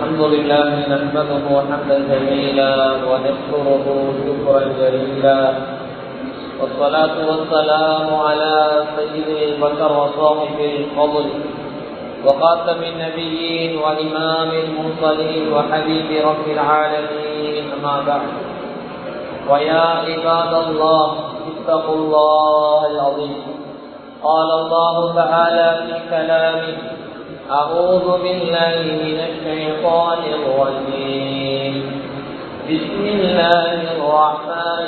الحمد لله نحمده حمدا جميلا ونشكره شكرا جليلا والصلاة والسلام على سيد البشر وصاحب الفضل وخاتم النبيين وإمام المرسلين وحبيب رب العالمين أما بعد ويا عباد الله اتقوا الله العظيم قال الله تعالى في كلامه أعوذ بالله من الشيطان الرجيم بسم الله الرحمن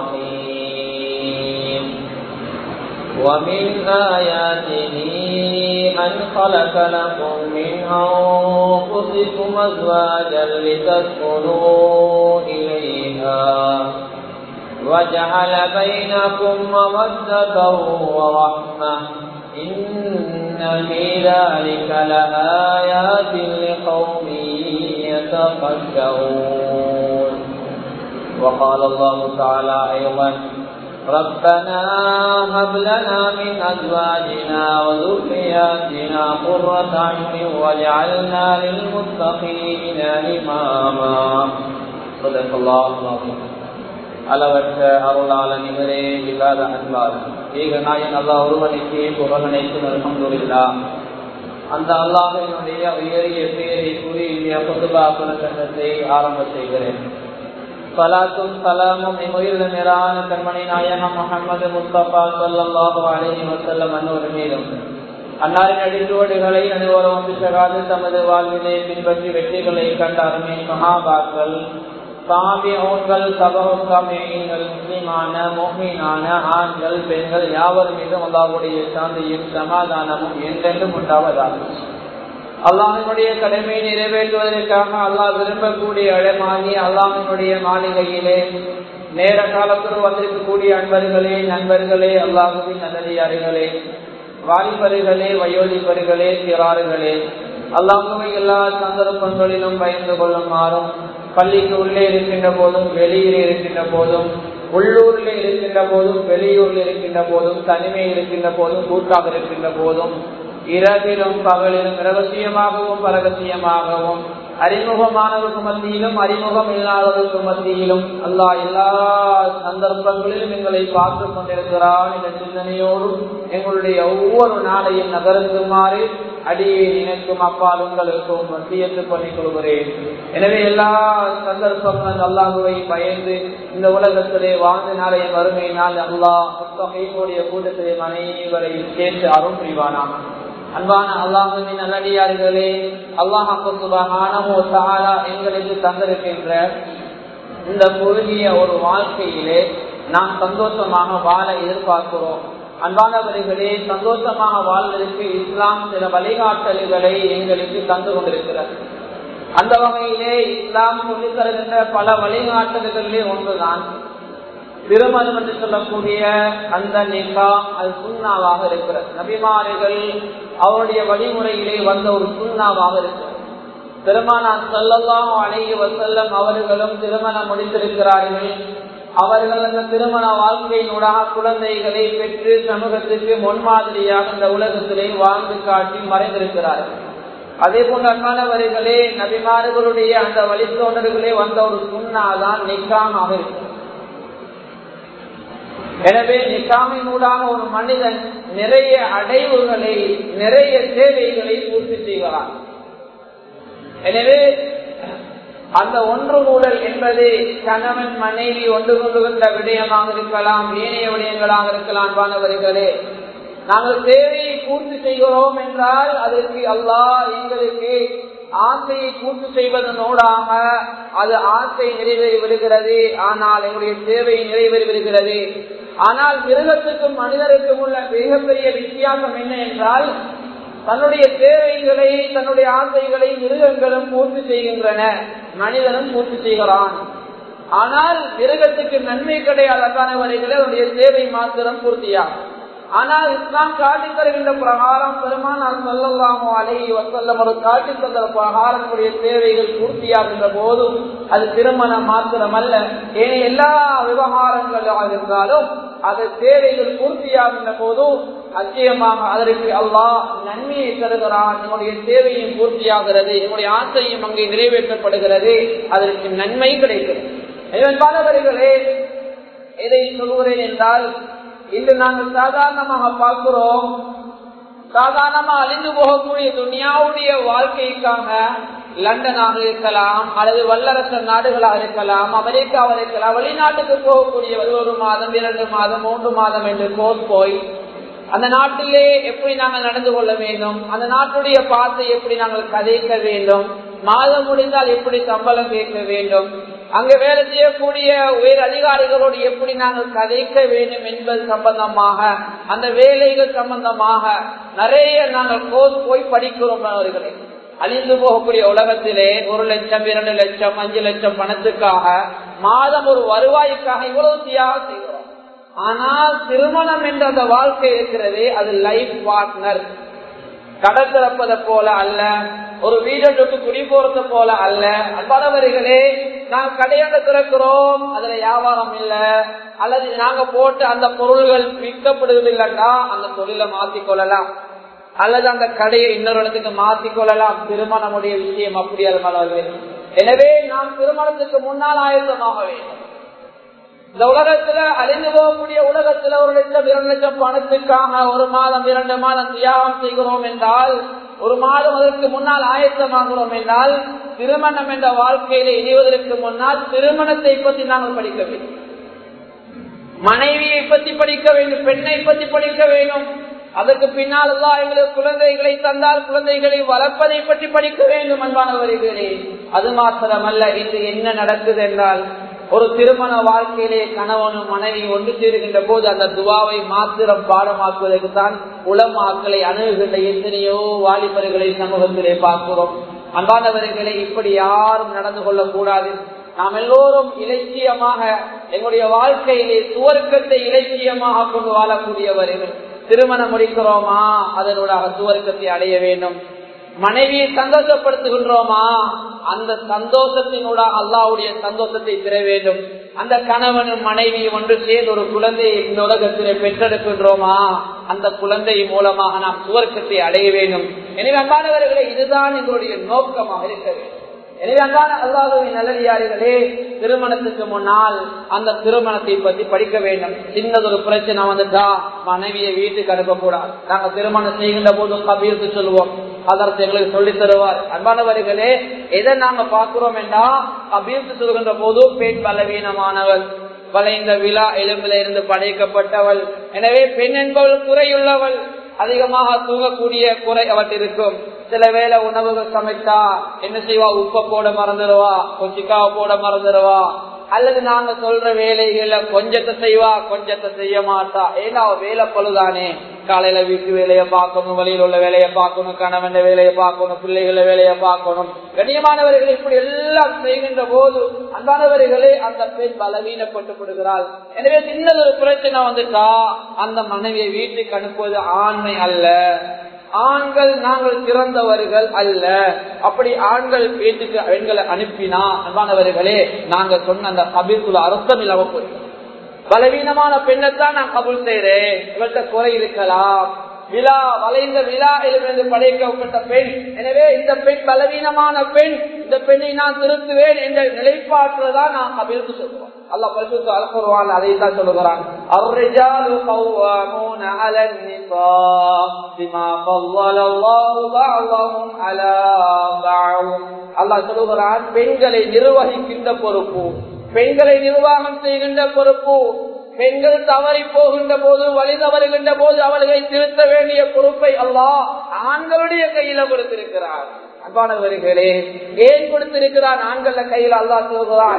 الرحيم ومن آياته أن خلق لكم من أنفسكم أزواجا لتسكنوا إليها وجعل بينكم مودة ورحمة إن في ذلك لآيات لقوم يتفكرون وقال الله تعالى أيضا ربنا هب لنا من أزواجنا وذرياتنا قرة أعين واجعلنا للمتقين إماما صدق الله العظيم அளவற்ற அருளாளன் இவரே இல்லாத அன்பார் ஏக நாயன் அல்லா ஒருவனுக்கு புகழ் அனைத்தும் அல்ஹம்துலில்லா அந்த அல்லாஹினுடைய உயரிய பெயரை கூறி இந்த பொதுபா புனகண்டத்தை ஆரம்ப செய்கிறேன் சலாத்தும் சலாமும் இம்முயிரில் மேலான கண்மணி நாயகம் முகமது முஸ்தபா சல்லாஹு அலஹி வசல்லம் அன்னோர் மீதும் அன்னாரின் அடிச்சுவடுகளை அனைவரும் பிசகாது தமது வாழ்வினை பின்பற்றி வெற்றிகளை கண்ட அருமை மகாபாக்கள் சாமியோன்கள் சபகமீன்கள் முஸ்லிமான மோமீனான ஆண்கள் பெண்கள் யாவர் மீதும் அல்லாவுடைய சாந்தியும் சமாதானமும் என்றென்றும் உண்டாவதாக அல்லாஹினுடைய கடமையை நிறைவேற்றுவதற்காக அல்லாஹ் விரும்பக்கூடிய இடமாகி அல்லாஹினுடைய மாளிகையிலே நேர காலத்தில் வந்திருக்கக்கூடிய அன்பர்களே நண்பர்களே அல்லாஹுவின் நல்லடியார்களே வாலிபர்களே வயோதிபர்களே சிறாறுகளே அல்லாஹுவை எல்லா சந்தர்ப்பங்களிலும் பயந்து கொள்ளுமாறும் பள்ளிக்கு உள்ளே இருக்கின்ற போதும் வெளியிலே இருக்கின்ற போதும் உள்ளூரில் இருக்கின்ற போதும் வெளியூரில் இருக்கின்ற போதும் தனிமை இருக்கின்ற போதும் கூட்டாக இருக்கின்ற போதும் இரவிலும் பகலிலும் ரகசியமாகவும் பரகசியமாகவும் அறிமுகமானவருக்கு மத்தியிலும் அறிமுகம் இல்லாதவருக்கு மத்தியிலும் அல்லா எல்லா சந்தர்ப்பங்களிலும் எங்களை பார்த்து கொண்டிருக்கிறான் என்ற சிந்தனையோடும் எங்களுடைய ஒவ்வொரு நாளையும் நகர்த்துமாறு அடியே நினைக்கும் அப்பால் உங்களுக்கும் மத்தியத்து பண்ணிக் கொள்கிறேன் எனவே எல்லா சந்தர்ப்பங்களும் அல்லாஹுவை பயந்து இந்த உலகத்திலே வாழ்ந்த நாளைய வறுமை நாள் அல்லாஹ் புத்தகையினுடைய கூட்டத்திலே அனைவரையும் சேர்த்து அருள் புரிவானாம் அன்பான அல்லாஹுவின் நல்லடியார்களே அல்லாஹானமோ தாலா எங்களுக்கு தந்திருக்கின்ற இந்த குறுகிய ஒரு வாழ்க்கையிலே நாம் சந்தோஷமாக வாழ எதிர்பார்க்கிறோம் அன்பானவர்களே சந்தோஷமாக வாழ்வதற்கு இஸ்லாம் சில வழிகாட்டல்களை எங்களுக்கு தந்து கொண்டிருக்கிறது அந்த வகையிலே இஸ்லாம் சொல்லித் தருகின்ற பல வழிகாட்டல்களிலே ஒன்றுதான் திருமணம் என்று சொல்லக்கூடிய அந்த நிகா அது சுண்ணாவாக இருக்கிறது நபிமார்கள் அவருடைய வழிமுறையிலே வந்த ஒரு சுண்ணாவாக இருக்கிறது திருமணம் சொல்லலாம் அழகி வசல்லம் அவர்களும் திருமணம் முடித்திருக்கிறார்கள் அவர்கள் அந்த திருமண வாழ்க்கையினூடாக குழந்தைகளை பெற்று சமூகத்துக்கு முன்மாதிரியாக இந்த உலகத்திலே வாழ்ந்து காட்டி மறைந்திருக்கிறார்கள் அதே போன்ற அன்பானவர்களே நபிமார்களுடைய அந்த வழித்தோன்றர்களே வந்த ஒரு சுண்ணாதான் நிக்காமாக இருக்கிறது எனவே நிக்காமினூடாக ஒரு மனிதன் நிறைய அடைவுகளை நிறைய தேவைகளை பூர்த்தி செய்கிறான் எனவே அந்த ஒன்று கூடல் என்பது கணவன் மனைவி ஒன்று கொண்டுகின்ற விடயமாக இருக்கலாம் ஏனைய விடயங்களாக இருக்கலாம் பானவர்களே நாங்கள் தேவையை பூர்த்தி செய்கிறோம் என்றால் அதற்கு அல்லாஹ் எங்களுக்கு ஆசையை பூர்த்தி செய்வதனோடாக அது ஆசை நிறைவேறி விடுகிறது ஆனால் எங்களுடைய தேவை நிறைவேறி விடுகிறது ஆனால் மிருகத்துக்கும் மனிதருக்கும் உள்ள மிகப்பெரிய வித்தியாசம் என்ன என்றால் தன்னுடைய தேவைகளை தன்னுடைய ஆசைகளை மிருகங்களும் பூர்த்தி செய்கின்றன மனிதனும் பூர்த்தி செய்கிறான் ஆனால் மிருகத்துக்கு நன்மை கிடையாதற்கான வரைகளை அவருடைய தேவை மாத்திரம் பூர்த்தியாகும் ஆனால் இஸ்லாம் காட்டி தருகின்ற பிரகாரம் பெருமானால் சொல்லலாமோ அலையை வசல்லம் ஒரு காட்டி தந்த பிரகாரத்துடைய தேவைகள் பூர்த்தியாகின்ற போதும் அது திருமணம் மாத்திரம் அல்ல ஏனைய எல்லா விவகாரங்களாக இருந்தாலும் அது தேவைகள் பூர்த்தியாகின்ற போதும் நிச்சயமாக அதற்கு அல்லாஹ் நன்மையை தருகிறான் என்னுடைய தேவையும் பூர்த்தியாகிறது என்னுடைய ஆசையும் அங்கே நிறைவேற்றப்படுகிறது அதற்கு நன்மை கிடைக்கிறது இதன் பலவர்களே எதை சொல்கிறேன் என்றால் இன்று நாங்கள் சாதாரணமாக பார்க்கிறோம் சாதாரணமா அழிந்து போகக்கூடிய துனியாவுடைய வாழ்க்கைக்காக லண்டனாக இருக்கலாம் அல்லது வல்லரசு நாடுகளாக இருக்கலாம் அமெரிக்காவாக இருக்கலாம் வெளிநாட்டுக்கு போகக்கூடியவர் ஒரு மாதம் இரண்டு மாதம் மூன்று மாதம் என்று கோர்ஸ் போய் அந்த நாட்டிலே எப்படி நாங்கள் நடந்து கொள்ள வேண்டும் அந்த நாட்டுடைய பாத்தை எப்படி நாங்கள் கதைக்க வேண்டும் மாதம் முடிந்தால் எப்படி சம்பளம் கேட்க வேண்டும் அங்கு வேலை செய்யக்கூடிய உயர் அதிகாரிகளோடு எப்படி நாங்கள் கதைக்க வேண்டும் என்பது சம்பந்தமாக அந்த வேலைகள் சம்பந்தமாக நிறைய நாங்கள் கோர்ஸ் போய் படிக்கிறோம் அவர்களே அழிந்து போகக்கூடிய உலகத்திலே ஒரு லட்சம் இரண்டு லட்சம் அஞ்சு லட்சம் பணத்துக்காக மாதம் ஒரு வருவாய்க்காக இவ்வளவு தியாகம் செய்கிறோம் ஆனால் திருமணம் என்ற அந்த வாழ்க்கை இருக்கிறது அது லைஃப் பார்ட்னர் கடை திறப்பதை போல அல்ல ஒரு வீடுக்கு குடி போறத போல அல்ல அன்பானவர்களே நாங்க கடையாண்ட திறக்கிறோம் அதுல வியாபாரம் இல்ல அல்லது நாங்க போட்டு அந்த பொருள்கள் விற்கப்படுவது இல்லைன்னா அந்த தொழிலை மாத்திக் கொள்ளலாம் அல்லது அந்த கடையை இன்னொரு இடத்துக்கு மாத்திக் கொள்ளலாம் திருமணமுடைய விஷயம் அப்படி அது மலர்கள் எனவே நாம் திருமணத்துக்கு முன்னால் ஆயத்தமாக வேண்டும் இந்த உலகத்துல அழிந்து போகக்கூடிய உலகத்துல ஒரு லட்சம் இரண்டு லட்சம் பணத்துக்காக ஒரு மாதம் இரண்டு மாதம் தியாகம் செய்கிறோம் என்றால் ஒரு மாதம் அதற்கு முன்னால் ஆயத்தமாகிறோம் என்றால் திருமணம் என்ற வாழ்க்கையில இணைவதற்கு முன்னால் திருமணத்தை பற்றி நாங்கள் படிக்க வேண்டும் மனைவியை பற்றி படிக்க வேண்டும் பெண்ணை பற்றி படிக்க வேண்டும் அதற்கு பின்னால் எல்லாம் எங்களுக்கு குழந்தைகளை தந்தால் குழந்தைகளை வளர்ப்பதை பற்றி படிக்க வேண்டும் அன்பானவர்களே அது மாத்திரமல்ல இன்று என்ன நடக்குது என்றால் ஒரு திருமண வாழ்க்கையிலே கணவனும் மனைவி ஒன்று சேருகின்ற போது அந்த துவாவை மாத்திரம் பாடமாக்குவதற்கு தான் உளமாக்களை அணுகுகின்ற எத்தனையோ வாலிபர்களை சமூகத்திலே பார்க்கிறோம் அன்பானவர்களை இப்படி யாரும் நடந்து கொள்ளக்கூடாது நாம் எல்லோரும் இலட்சியமாக எங்களுடைய வாழ்க்கையிலே சுவர்க்கத்தை இலட்சியமாக கொண்டு வாழக்கூடியவர்கள் திருமணம் முடிக்கிறோமா அதனூடாக சுவர்க்கத்தை அடைய வேண்டும் மனைவியை சந்தோஷப்படுத்துகின்றோமா அந்த சந்தோஷத்தினூடாக அல்லாவுடைய சந்தோஷத்தை பெற வேண்டும் அந்த கணவனும் மனைவி ஒன்று சேர்ந்து ஒரு குழந்தையை இந்த உலகத்திலே பெற்றெடுக்கின்றோமா அந்த குழந்தை மூலமாக நாம் சுவர்க்கத்தை அடைய வேண்டும் எனவே அன்பானவர்களே இதுதான் எங்களுடைய நோக்கமாக இருக்க வேண்டும் எனவே அன்பான அல்லாஹுவின் நல்லடியார்களே திருமணத்துக்கு முன்னால் அந்த திருமணத்தை பற்றி படிக்க வேண்டும் சின்னதொரு பிரச்சனை வந்துட்டா மனைவியை வீட்டுக்கு அனுப்பக்கூடாது நாங்க திருமணம் செய்கின்ற போது கபீர்த்து சொல்லுவோம் அதற்கு எங்களுக்கு சொல்லி தருவார் அன்பானவர்களே எதை நாங்க பார்க்கிறோம் என்றா கபீர்த்து சொல்கின்ற போது பெண் பலவீனமானவள் வளைந்த விழா எலும்பில இருந்து படைக்கப்பட்டவள் எனவே பெண் என்பவள் குறையுள்ளவள் அதிகமாக தூங்கக்கூடிய குறை அவற்றிருக்கும் சில வேளை உணவுகள் சமைத்தா என்ன செய்வா உப்ப போட மறந்துடுவா கொச்சிக்காவை போட மறந்துடுவா அல்லது நாங்க சொல்ற வேலைகள்ல கொஞ்சத்தை செய்வா கொஞ்சத்தை செய்ய மாட்டா ஏன்னா அவ வேலை பழுதானே காலையில வீட்டு வேலையை பார்க்கணும் வழியில் உள்ள வேலையை பார்க்கணும் கணவன் வேலையை பார்க்கணும் பிள்ளைகள வேலையை பார்க்கணும் கண்ணியமானவர்கள் இப்படி எல்லாம் செய்கின்ற போது அன்பானவர்களே அந்த பெண் பலவீனப்பட்டுப்படுகிறாள் எனவே சின்னதொரு பிரச்சனை வந்துட்டா அந்த மனைவியை வீட்டுக்கு அனுப்புவது ஆண்மை அல்ல ஆண்கள் நாங்கள் சிறந்தவர்கள் அல்ல அப்படி ஆண்கள் வீட்டுக்கு பெண்களை அனுப்பினா அன்பானவர்களே நாங்க சொன்ன அந்த கபிற்குள்ள அர்த்தம் இல்லாம போய் பலவீனமான பெண்ணைத்தான் நான் கபுல் செய்யறேன் இவர்கிட்ட குறை இருக்கலாம் விழா வளைந்த விழா இருந்து படைக்கப்பட்ட பெண் எனவே இந்த பெண் பலவீனமான பெண் இந்த பெண்ணை நான் திருத்துவேன் என்ற நிலைப்பாட்டில் தான் நான் கபிலுக்கு சொல்லுவோம் அல்லா பரிசுத்து அலப்புருவான் அதைத்தான் சொல்லுகிறான் الرجال قوامون على النساء بما فضل الله بعضهم على بعض அல்லாஹ் சொல்லுகிறான் பெண்களை நிர்வகிக்கின்ற பொறுப்பு பெண்களை நிர்வாகம் செய்கின்ற பொறுப்பு பெண்கள் தவறி போகின்ற போது வழி தவறுகின்ற போது அவர்களை திருத்த வேண்டிய பொறுப்பை அல்லாஹ் ஆண்களுடைய கையில கொடுத்திருக்கிறார் அன்பானவர்களே ஏன் கொடுத்திருக்கிறான் ஆண்கள கையில் அல்லா சொல்கிறான்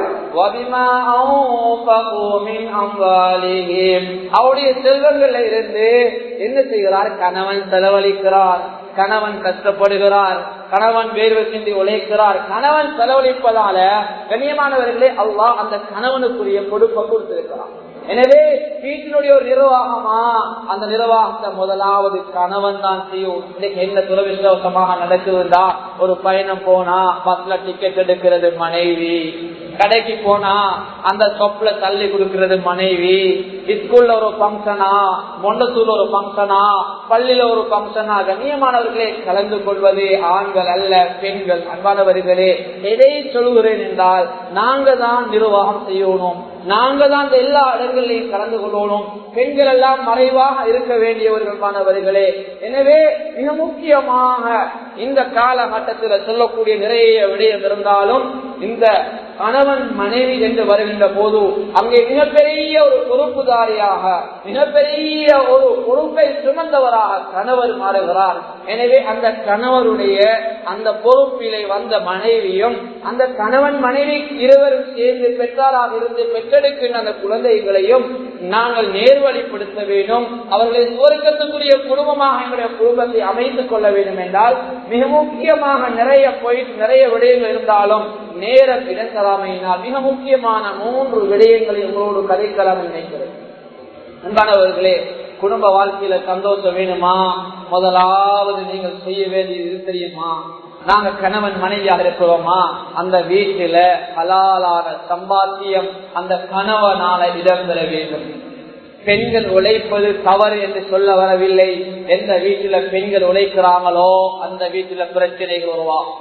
அவருடைய செல்வங்கள்ல இருந்து என்ன செய்கிறார் கணவன் செலவழிக்கிறார் கணவன் கஷ்டப்படுகிறார் கணவன் வேர்வை சிந்தி உழைக்கிறார் கணவன் செலவழிப்பதால கண்ணியமானவர்களே அல்லாஹ் அந்த கணவனுக்குரிய பொறுப்பை கொடுத்திருக்கிறார் எனவே வீட்டினுடைய ஒரு நிர்வாகமா அந்த நிர்வாகத்தை முதலாவது கணவன் தான் செய்யும் இன்னைக்கு என்ன துரவிசுவாசமாக நடக்குதுண்டா ஒரு பயணம் போனா பஸ்ல டிக்கெட் எடுக்கிறது மனைவி கடைக்கு போனா அந்த சொப்ல தள்ளி கொடுக்கிறது மனைவி ஸ்கூல்ல ஒரு பங்கனா மொண்டத்தூர்ல ஒரு பங்கனா பள்ளியில ஒரு பங்கனா கண்ணியமானவர்களே கலந்து கொள்வது ஆண்கள் அல்ல பெண்கள் அன்பானவர்களே எதை சொல்கிறேன் என்றால் நாங்க தான் நிர்வாகம் செய்யணும் நாங்க தான் இந்த எல்லா இடங்களிலையும் கலந்து கொள்ளணும் பெண்கள் எல்லாம் மறைவாக இருக்க வேண்டியவர்கள் மாணவர்களே எனவே மிக முக்கியமாக இந்த காலகட்டத்தில் சொல்லக்கூடிய நிறைய விடயம் இருந்தாலும் இந்த கணவன் மனைவி என்று வருகின்ற போது அங்கே மிகப்பெரிய ஒரு பொறுப்புதாரியாக மிகப்பெரிய ஒரு பொறுப்பை சுமந்தவராக கணவர் மாறுகிறார் எனவே அந்த கணவருடைய அந்த பொறுப்பிலே வந்த மனைவியும் அந்த கணவன் மனைவி இருவரும் சேர்ந்து பெற்றாராக இருந்து பெற்றெடுக்கின்ற அந்த குழந்தைகளையும் நாங்கள் நேர்வழிப்படுத்த வேண்டும் அவர்களை சுவர்க்கத்துக்குரிய குடும்பமாக எங்களுடைய குடும்பத்தை அமைத்துக் கொள்ள வேண்டும் என்றால் மிக முக்கியமாக நிறைய போய் நிறைய விடயங்கள் இருந்தாலும் நேரம் இடத்தலாமையினால் மிக முக்கியமான மூன்று விடயங்களை உங்களோடு கதைக்கலாம் நினைக்கிறேன் அன்பானவர்களே குடும்ப வாழ்க்கையில சந்தோஷம் வேணுமா முதலாவது நீங்கள் செய்ய வேண்டியது இது தெரியுமா நாங்க கணவன் மனைவியாக இருக்கிறோமா அந்த வீட்டில ஹலாலான சம்பாத்தியம் அந்த கணவனால இடம்பெற வேண்டும் பெண்கள் உழைப்பது தவறு என்று சொல்ல வரவில்லை எந்த வீட்டில பெண்கள் உழைக்கிறாங்களோ அந்த வீட்டில பிரச்சனைகள் உருவாகும்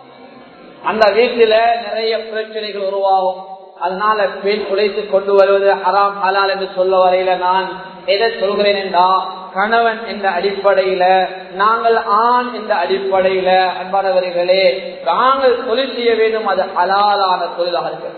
அந்த வீட்டில நிறைய பிரச்சனைகள் உருவாகும் அதனால பெண் உழைத்து கொண்டு வருவது ஹராம் ஹலால் என்று சொல்ல வரையில நான் எதை சொல்கிறேன் என்றா கணவன் என்ற அடிப்படையில நாங்கள் ஆண் என்ற அடிப்படையில அன்பானவர்களே நாங்கள் தொழில் செய்ய வேண்டும் அது ஹலாலான தொழிலாக இருக்கிறது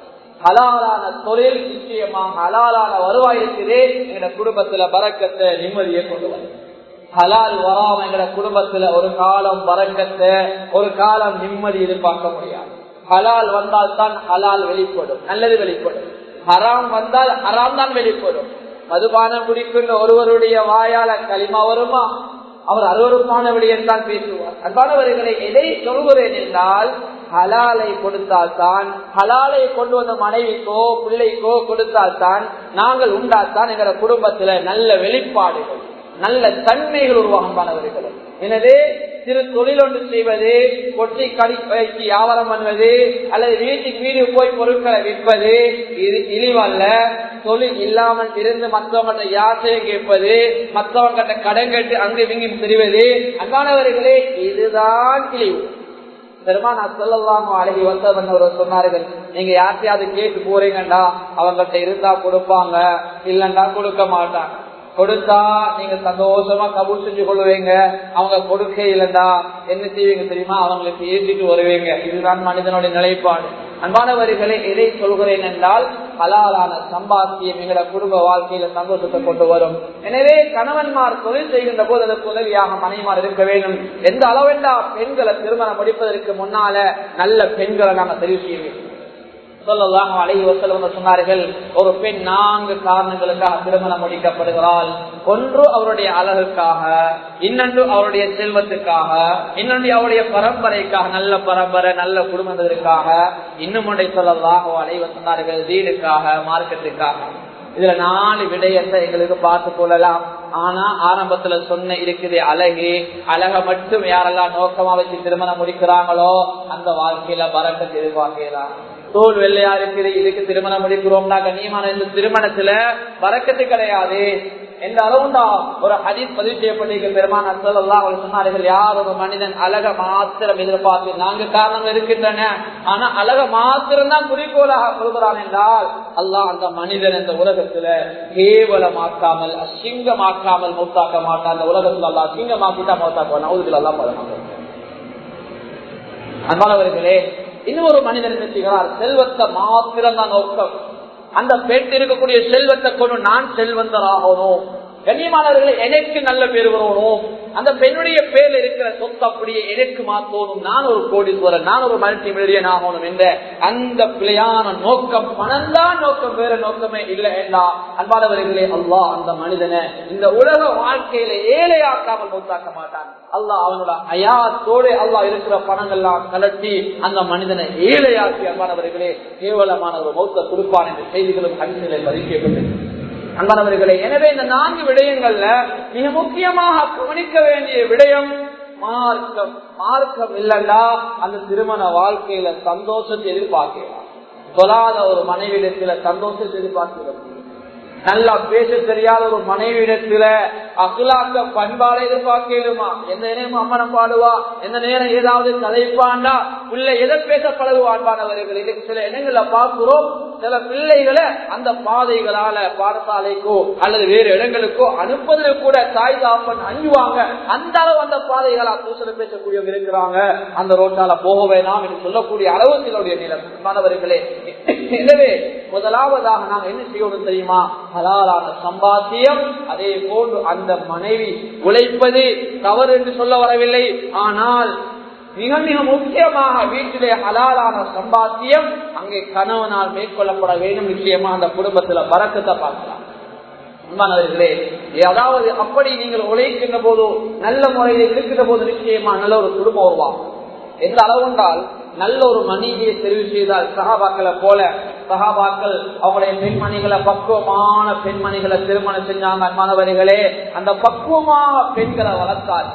ஹலாலான தொழில் நிச்சயமாக ஹலாலான வருவாய் இருக்குதே எங்க குடும்பத்துல பறக்கத்தை நிம்மதியை கொண்டு வரும் ஹலால் வராம எங்க குடும்பத்துல ஒரு காலம் பறக்கத்தை ஒரு காலம் நிம்மதி எதிர்பார்க்க முடியாது ஹலால் வந்தால் தான் ஹலால் வெளிப்படும் நல்லது வெளிப்படும் ஹராம் வந்தால் ஹராம் தான் வெளிப்படும் மதுபானம் குடிக்கின்ற ஒருவருடைய வாயால களிமா வருமா அவர் அருவறுப்பான விடயத்தான் பேசுவார் அன்பானவர்களை எதை சொல்கிறேன் என்றால் ஹலாலை கொடுத்தால்தான் ஹலாலை கொண்டு வந்த மனைவிக்கோ பிள்ளைக்கோ கொடுத்தால்தான் நாங்கள் உண்டாத்தான் எங்கள குடும்பத்துல நல்ல வெளிப்பாடுகள் நல்ல தன்மைகள் உருவாகமானவர்கள் எனவே சிறு தொழில் ஒன்று செய்வது கொட்டி கடி வைத்து வியாபாரம் பண்ணுவது அல்லது வீட்டுக்கு வீடு போய் பொருட்களை விற்பது இது இழிவல்ல தொழில் இல்லாமல் இருந்து மற்றவங்கள்ட்ட யாசையை கேட்பது மற்றவங்கிட்ட கடன் கேட்டு அங்கு இங்கு தெரிவது அன்பானவர்களே இதுதான் இழிவு பெருமான் சொல்லலாம் அழகி வந்தவர் சொன்னார்கள் நீங்க யார்த்தையாவது கேட்டு போறீங்கண்டா அவங்கள்ட்ட இருந்தா கொடுப்பாங்க இல்லண்டா கொடுக்க மாட்டாங்க கொடுத்தா நீங்க சந்தோஷமா கபூல் செஞ்சு கொள்ளுவீங்க அவங்க கொடுக்க இல்லைண்டா என்ன செய்வீங்க தெரியுமா அவங்களுக்கு ஏற்றிட்டு வருவீங்க இதுதான் மனிதனுடைய நிலைப்பாடு அன்பானவர்களை எதை சொல்கிறேன் என்றால் ஹலாலான சம்பாத்தியம் எங்கள குடும்ப வாழ்க்கையில சந்தோஷத்தை கொண்டு வரும் எனவே கணவன்மார் தொழில் செய்கின்ற போது அதற்கு உதவியாக மனைமார் இருக்க வேண்டும் எந்த அளவெண்டா பெண்களை திருமணம் முடிப்பதற்கு முன்னால நல்ல பெண்களை நாங்கள் தெரிவு செய்ய வேண்டும் சொல்லலாம் அழகி வசலம் சொன்னார்கள் ஒரு பெண் நான்கு காரணங்களுக்காக திருமணம் முடிக்கப்படுகிறாள் ஒன்று அவருடைய அழகுக்காக இன்னொன்று அவருடைய செல்வத்துக்காக இன்னொன்று அவருடைய பரம்பரைக்காக நல்ல பரம்பரை நல்ல குடும்பத்திற்காக இன்னும் ஒன்றை சொல்லலாம் அழைவ சொன்னார்கள் வீடுக்காக மார்க்கெட்டுக்காக இதுல நாலு விடயத்தை எங்களுக்கு பார்த்து கொள்ளலாம் ஆனா ஆரம்பத்துல சொன்ன இருக்குது அழகு அழக மட்டும் யாரெல்லாம் நோக்கமா வச்சு திருமணம் முடிக்கிறாங்களோ அந்த வாழ்க்கையில பறக்கத்தை எதிர்பார்க்கலாம் தோல் வெள்ளையா இருக்குது இதுக்கு திருமணம் முடிக்கிறோம்னா கண்ணியமான இந்த திருமணத்துல வரக்கத்து கிடையாது எந்த அளவுண்டா ஒரு ஹதீஸ் பதிவு செய்யப்பட்டிருக்க பெருமான அசல்லாம் அவர் சொன்னார்கள் யார் ஒரு மனிதன் அழக மாத்திரம் எதிர்பார்த்து நான்கு காரணம் இருக்கின்றன ஆனா அழக மாத்திரம் தான் குறிக்கோளாக சொல்கிறான் என்றால் அல்லாஹ் அந்த மனிதன் இந்த உலகத்துல கேவலமாக்காமல் அசிங்கமாக்காமல் மௌத்தாக்க மாட்டான் அந்த உலகத்துல அல்லா அசிங்கமாக்கிட்டா மௌத்தாக்குவான் அவர்கள் எல்லாம் பதமாக அன்பானவர்களே இன்னொரு மனிதன் என்ன செய்கிறார் செல்வத்தை மாத்திரம் தான் நோக்கம் அந்த பெண் இருக்கக்கூடிய செல்வத்தை கொண்டு நான் செல்வந்தராகணும் கண்ணியமானவர்களை எனக்கு நல்ல பேர் வரணும் அந்த பெண்ணுடைய பேர்ல இருக்கிற சொத்து அப்படியே எனக்கு மாத்தோணும் நான் ஒரு கோடீஸ்வரன் நான் ஒரு மல்டி மில்லியன் ஆகணும் என்ற அந்த பிழையான நோக்கம் பணம்தான் நோக்கம் வேற நோக்கமே இல்லை என்றா அன்பானவர்களே அல்லாஹ் அந்த மனிதனை இந்த உலக வாழ்க்கையில ஏழையாக்காமல் மூத்தாக்க மாட்டான் அல்லாஹ் அவனோட அயாத்தோடு அல்லாஹ் இருக்கிற பணங்கள்லாம் கலட்டி அந்த மனிதனை ஏழையாக்கி அன்பானவர்களே கேவலமான ஒரு மௌத்த கொடுப்பான் என்ற செய்திகளும் அடிநிலை பதிக்கப்பட்டது அன்பானவர்களே எனவே இந்த நான்கு விடயங்கள்ல மிக முக்கியமாக கவனிக்க வேண்டிய விடயம் மார்க்கம் மார்க்கம் இல்லைண்டா அந்த திருமண வாழ்க்கையில சந்தோஷத்தை எதிர்பார்க்கலாம் சொல்லாத ஒரு மனைவிடத்துல சந்தோஷத்தை எதிர்பார்க்கிறோம் நல்லா பேச தெரியாத ஒரு மனைவிடத்துல அகுலாக்க பண்பாட எதிர்பார்க்கலுமா எந்த நேரம் அம்மனம் பாடுவா எந்த நேரம் ஏதாவது கதைப்பாண்டா பிள்ளை எதை பேச பழகுவான்பானவர்கள் இதுக்கு சில இடங்கள்ல பார்க்கிறோம் சில பிள்ளைகளை அந்த பாதைகளால பாடசாலைக்கோ அல்லது வேறு இடங்களுக்கோ அனுப்புவதில் கூட தாய் தாப்பன் அஞ்சுவாங்க அந்த அளவு அந்த பாதைகளா தூசல பேசக்கூடியவங்க இருக்கிறாங்க அந்த ரோட்டால போக வேணாம் என்று சொல்லக்கூடிய அளவு சிலருடைய நிலம் மாணவர்களே எனவே முதலாவதாக நாங்க என்ன செய்யணும் தெரியுமா ஹலாலான சம்பாத்தியம் அதே போன்று அந்த மனைவி உழைப்பது தவறு என்று சொல்ல வரவில்லை ஆனால் மிக மிக முக்கியமாக வீட்டிலே ஹலாலான சம்பாத்தியம் அங்கே கணவனால் மேற்கொள்ளப்பட வேண்டும் நிச்சயமா அந்த குடும்பத்துல பறக்கத்தை பார்க்கலாம் அன்பானவர்களே அதாவது அப்படி நீங்கள் உழைக்கின்ற போதோ நல்ல முறையில் இருக்கின்ற போது நிச்சயமா நல்ல ஒரு குடும்பம் உருவாகும் எந்த அளவு என்றால் நல்ல ஒரு மனைவியை தெரிவு செய்தால் சகாபாக்களை போல சகாபாக்கள் அவங்களுடைய பெண்மணிகளை பக்குவமான பெண்மணிகளை திருமணம் செஞ்சாங்க அன்பானவர்களே அந்த பக்குவமான பெண்களை வளர்த்தார்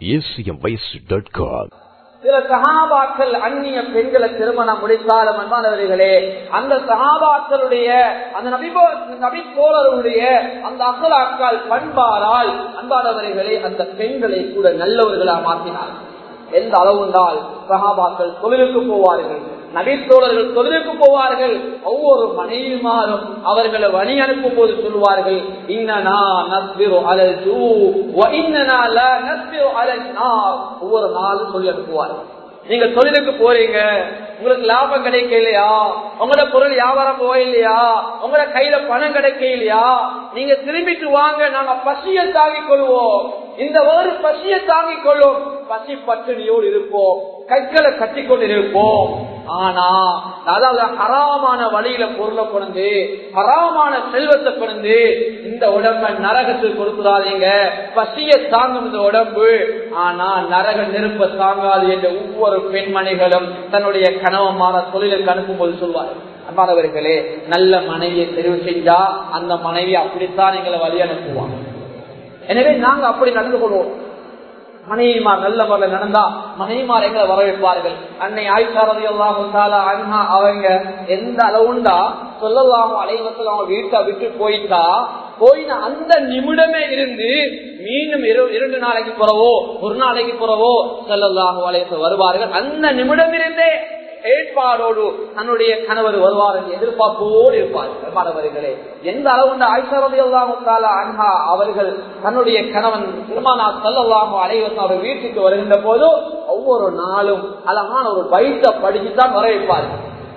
acmvice.com சில சகாபாக்கள் அந்நிய பெண்களை திருமணம் முடித்தாலும் அன்பானவர்களே அந்த சகாபாக்களுடைய அந்த நபிபோ நபி தோழருடைய அந்த அகலாக்கால் பண்பாரால் அன்பானவர்களே அந்த பெண்களை கூட நல்லவர்களாக மாற்றினார் எந்த அளவு என்றால் சகாபாக்கள் தொழிலுக்கு போவார்கள் நபித்தோழர்கள் தொழிலுக்கு போவார்கள் ஒவ்வொரு மனைவிமாரும் அவர்களை வழி அனுப்பும் போது சொல்லுவார்கள் இன்னனா நஸ்பிரு அலல் ஜூ இன்னனா ல நஸ்பிரு அலல் நார் ஒவ்வொரு நாளும் சொல்லி அனுப்புவார்கள் நீங்க தொழிலுக்கு போறீங்க உங்களுக்கு லாபம் கிடைக்க இல்லையா உங்களோட பொருள் வியாபாரம் போக இல்லையா உங்களோட கையில பணம் கிடைக்க இல்லையா நீங்க திரும்பிட்டு வாங்க நாங்க பசிய தாங்கிக் கொள்வோம் இந்த ஒரு பசிய தாங்கிக் கொள்ளும் பசி பட்டினியோடு இருப்போம் கைகளை கட்டி கொண்டு இருப்போம் ஆனா அதாவது ஹராமான வழியில பொருளை கொண்டு ஹராமான செல்வத்தை கொண்டு இந்த உடம்ப நரகத்துக்கு கொடுத்துடாதீங்க பசிய தாங்கும் இந்த உடம்பு ஆனா நரக நெருப்ப தாங்காது என்ற ஒவ்வொரு பெண்மணிகளும் தன்னுடைய கணவமான தொழிலுக்கு அனுப்பும் போது சொல்வார் அன்பானவர்களே நல்ல மனைவியை தெரிவு செஞ்சா அந்த மனைவி அப்படித்தான் எங்களை வழி அனுப்புவாங்க எனவே நாங்க அப்படி நடந்து கொள்வோம் மனைவிமார் நல்ல முறையில் நடந்தா மனைவிமார் எங்களை வரவேற்பார்கள் அன்னை ஆய்ச்சாரதி அல்லாஹால அண்ணா அவங்க எந்த அளவுண்டா சொல்லலாம் அலைவசல் அவங்க வீட்டை விட்டு போயிட்டா போயின அந்த நிமிடமே இருந்து மீண்டும் இரண்டு நாளைக்கு போறவோ ஒரு நாளைக்கு போறவோ சொல்லலாம் அலைவசல் வருவார்கள் அந்த நிமிடம் இருந்தே ஏற்பாடோடு தன்னுடைய கணவர் வருவார் என்று எதிர்பார்ப்போடு இருப்பார் மாணவர்களே எந்த அளவு ஆய்ச்சாரதியல்லாமத்தால அண்ணா அவர்கள் தன்னுடைய கணவன் திருமணா செல்லலாமோ அனைவரும் அவர் வீட்டுக்கு வருகின்ற போது ஒவ்வொரு நாளும் அழகான ஒரு பைத்த படிச்சுதான் வர வைப்பார்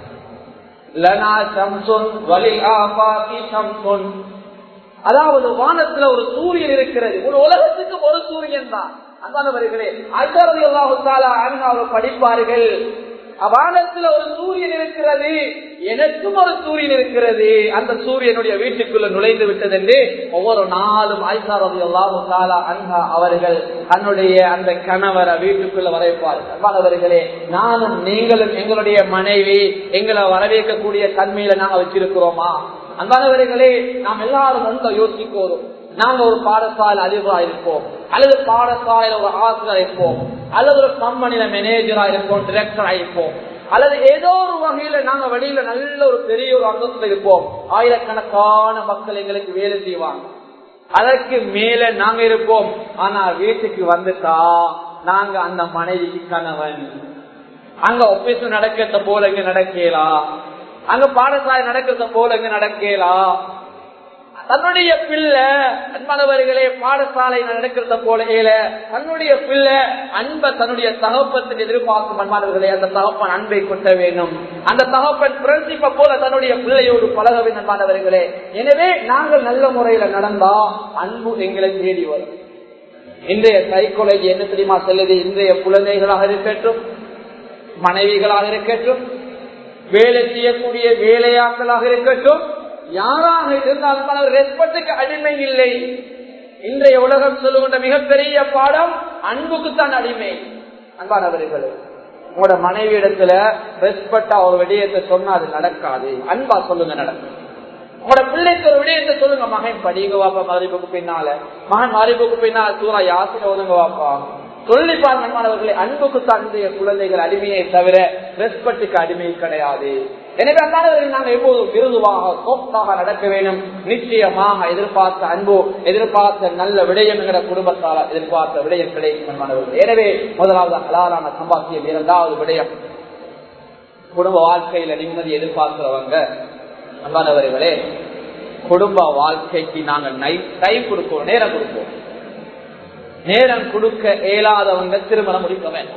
அதாவது வானத்துல ஒரு சூரியன் இருக்கிறது ஒரு உலகத்துக்கு ஒரு சூரியன் தான் அந்தானவர்களே ஆச்சாரதி அல்லாஹால அவர் படிப்பார்கள் வானத்துல ஒரு சூரியன் இருக்கிறது எனக்கும் ஒரு சூரியன் இருக்கிறது அந்த சூரியனுடைய வீட்டுக்குள்ள நுழைந்து விட்டது என்று ஒவ்வொரு நாளும் ஆய்சாரதி அல்லாஹாலா அன்ஹா அவர்கள் தன்னுடைய அந்த கணவரை வீட்டுக்குள்ள வரவேற்பார்கள் மாணவர்களே நானும் நீங்களும் எங்களுடைய மனைவி எங்களை வரவேற்கக்கூடிய தன்மையில நாங்க வச்சிருக்கிறோமா அன்பானவர்களே நாம் எல்லாரும் ஒன்றை யோசிக்கோரும் நாங்க ஒரு பாடசாலை அதிபரா இருப்போம் அல்லது பாடசாலையில ஒரு ஆசிரியர் இருப்போம் அல்லது ஒரு கம்பெனியில மேனேஜரா இருப்போம் டிரெக்டரா இருப்போம் அல்லது ஏதோ ஒரு வகையில நாங்க வெளியில நல்ல ஒரு பெரிய ஒரு அந்தஸ்துல இருப்போம் ஆயிரக்கணக்கான மக்கள் எங்களுக்கு வேலை செய்வாங்க அதற்கு மேல நாங்க இருப்போம் ஆனா வீட்டுக்கு வந்துட்டா நாங்க அந்த மனைவிக்கு கணவன் அங்க ஒப்பீஸ் நடக்கிறத போல இங்க நடக்கலாம் அங்க பாடசாலை நடக்கிறத போல இங்க நடக்கலாம் தன்னுடைய பிள்ளை அன்பானவர்களே பாடசாலை நடக்கிறத போல தன்னுடைய பிள்ளை அன்பை தன்னுடைய தகப்பத்தின் எதிர்பார்க்கும் அன்பானவர்களே அந்த தகப்பன் அன்பை கொட்ட வேண்டும் அந்த தகப்பன் பிரின்சிப்பை போல தன்னுடைய பிள்ளையோடு பழக வேண்டும் அன்பானவர்களே எனவே நாங்கள் நல்ல முறையில நடந்தா அன்பு எங்களை தேடி வரும் இன்றைய சைக்காலஜி என்ன தெரியுமா சொல்லுது இன்றைய குழந்தைகளாக இருக்கட்டும் மனைவிகளாக இருக்கட்டும் வேலை செய்யக்கூடிய வேலையாட்களாக இருக்கட்டும் யாராக இருந்தாலும் ரெஸ்பெக்டுக்கு அடிமை இல்லை இன்றைய உலகம் சொல்லுகின்ற மிகப்பெரிய பாடம் அன்புக்குத்தான் அடிமை அன்பானவர்களே உங்களோட மனைவி இடத்துல ரெஸ்பெக்டா ஒரு விடயத்தை சொன்னா அது நடக்காது அன்பா சொல்லுங்க நடக்கும் உங்களோட பிள்ளைக்கு ஒரு விடயத்தை சொல்லுங்க மகன் படிங்க வாப்பா மதிப்புக்கு பின்னால மகன் மதிப்புக்கு பின்னால சூறா யாசில ஒதுங்க வாப்பா சொல்லி பார்க்கமானவர்களை அன்புக்கு தந்தைய குழந்தைகள் அடிமையை தவிர ரெஸ்பெக்டுக்கு அடிமை கிடையாது எனவே அல்லாதவர்கள் நாங்கள் எப்போதும் விருதுவாக சோப்தாக நடக்க வேண்டும் நிச்சயமாக எதிர்பார்த்த அன்பு எதிர்பார்த்த நல்ல விடயம் என்கிற குடும்பத்தால் எதிர்பார்த்த விடயம் கிடைக்கும் மாணவர்கள் எனவே முதலாவது ஹலாலான சம்பாத்தியம் இரண்டாவது விடயம் குடும்ப வாழ்க்கையில நிம்மதி எதிர்பார்க்கிறவங்க அன்பானவர்களே குடும்ப வாழ்க்கைக்கு நாங்கள் டைம் கொடுப்போம் நேரம் கொடுப்போம் நேரம் கொடுக்க இயலாதவங்க திருமணம் முடிக்க வேண்டும்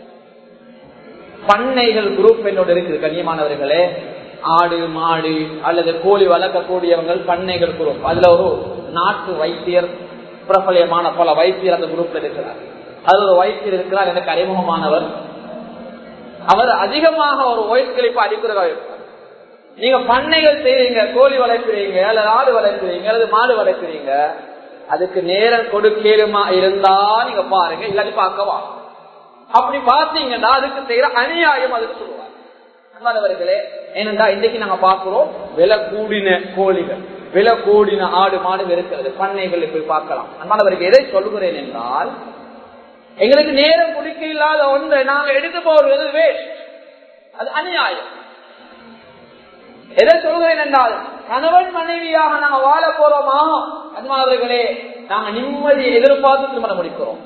பண்ணைகள் குரூப் என்னோட இருக்குது கண்ணியமானவர்களே ஆடு மாடு அல்லது கோழி வளர்க்கக்கூடியவங்க பண்ணைகள் குரூப் அதுல ஒரு நாட்டு வைத்தியர் பிரபலியமான பல வைத்தியர் அந்த குரூப்ல இருக்கிறார் அதுல ஒரு வைத்தியர் இருக்கிறார் எனக்கு அறிமுகமானவர் அவர் அதிகமாக ஒரு வாய்ஸ் கிளிப்பு அடிக்கிறதா இருப்பார் நீங்க பண்ணைகள் செய்றீங்க கோழி வளர்க்குறீங்க அல்லது ஆடு வளர்க்குறீங்க அல்லது மாடு வளர்க்குறீங்க அதுக்கு நேரம் கொடுக்கலுமா இருந்தா நீங்க பாருங்க இல்லாட்டி பார்க்கவா அப்படி பார்த்தீங்கன்னா அதுக்கு செய்யற அநியாயம் அதுக்கு சொல்லுவாங்க அன்பானவர்களே ஏனென்றா இன்னைக்கு நாங்க பாக்குறோம் விலை கூடின கோழிகள் விலை கூடின ஆடு மாடு இருக்கிறது பண்ணைகள் போய் பார்க்கலாம் அன்பானவருக்கு எதை சொல்லுகிறேன் என்றால் எங்களுக்கு நேரம் குடிக்க இல்லாத ஒன்றை நாங்க எடுத்து போவது வேஸ்ட் அது அநியாயம் எதை சொல்கிறேன் என்றால் கணவன் மனைவியாக நாங்க வாழ போறோமா அன்பானவர்களே நாங்க நிம்மதியை எதிர்பார்த்து திருமணம் முடிக்கிறோம்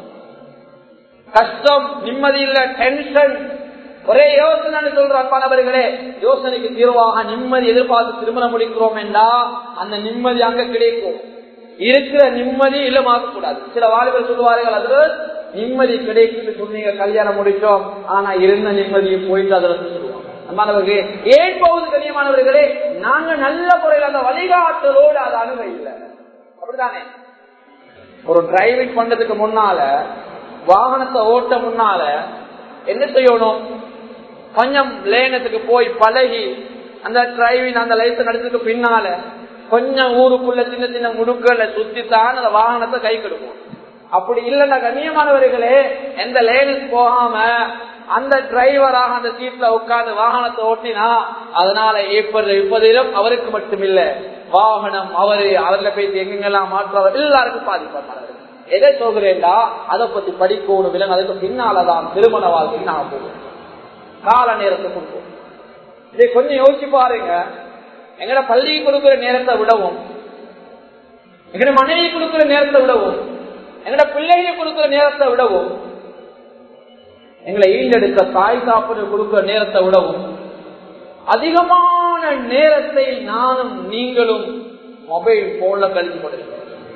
கஷ்டம் நிம்மதி இல்ல டென்ஷன் ஒரே யோசனை சொல்ற அன்பானவர்களே யோசனைக்கு தீர்வாக நிம்மதி எதிர்பார்த்து திருமணம் முடிக்கிறோம் என்றா அந்த நிம்மதி அங்க கிடைக்கும் இருக்கிற நிம்மதி இல்லமாக்க கூடாது சில வாலிபர் சொல்லுவார்கள் அது நிம்மதி கிடைக்கும் சொன்னீங்க கல்யாணம் முடிச்சோம் ஆனா இருந்த நிம்மதியும் போயிட்டு அதுல சொல்லுவாங்க அன்பானவர்களே ஏன் போகுது கண்ணியமானவர்களே நாங்க நல்ல முறையில் அந்த வழிகாட்டலோடு அது அணுக இல்லை அப்படிதானே ஒரு டிரைவிங் பண்றதுக்கு முன்னால வாகனத்தை ஓட்ட முன்னால என்ன செய்யணும் கொஞ்சம் லேனத்துக்கு போய் பழகி அந்த டிரைவிங் அந்த லைசன்ஸ் எடுத்ததுக்கு பின்னால கொஞ்சம் ஊருக்குள்ள சின்ன சின்ன முடுக்கல சுத்தித்தான் அந்த வாகனத்தை கை கெடுக்கும் அப்படி இல்லைன்னா கண்ணியமானவர்களே எந்த லேனுக்கு போகாம அந்த டிரைவராக அந்த சீட்ல உட்கார்ந்து வாகனத்தை ஓட்டினா அதனால ஏற்படுற இப்பதிலும் அவருக்கு மட்டுமில்ல வாகனம் அவரு அவர்ல போய் எங்கெங்கெல்லாம் மாற்றவர் எல்லாருக்கும் பாதிப்பாங்க எதை சொல்கிறேன்டா அதை பத்தி படிக்கணும் விலங்கு அதுக்கு பின்னாலதான் திருமண வாழ்க்கை நான் போவோம் கால நேரத்தை கொடுப்போம் இதை கொஞ்சம் யோசிச்சு பாருங்க எங்கட பள்ளி கொடுக்கிற நேரத்தை விடவும் எங்கட மனைவி கொடுக்கிற நேரத்தை விடவும் எங்கட பிள்ளைகள் கொடுக்கிற நேரத்தை விடவும் எங்களை ஈண்டெடுக்க தாய் சாப்பிட கொடுக்கிற நேரத்தை விடவும் அதிகமான நேரத்தை நானும் நீங்களும் மொபைல் போன்ல கழிச்சு கொண்டிருக்கிறோம்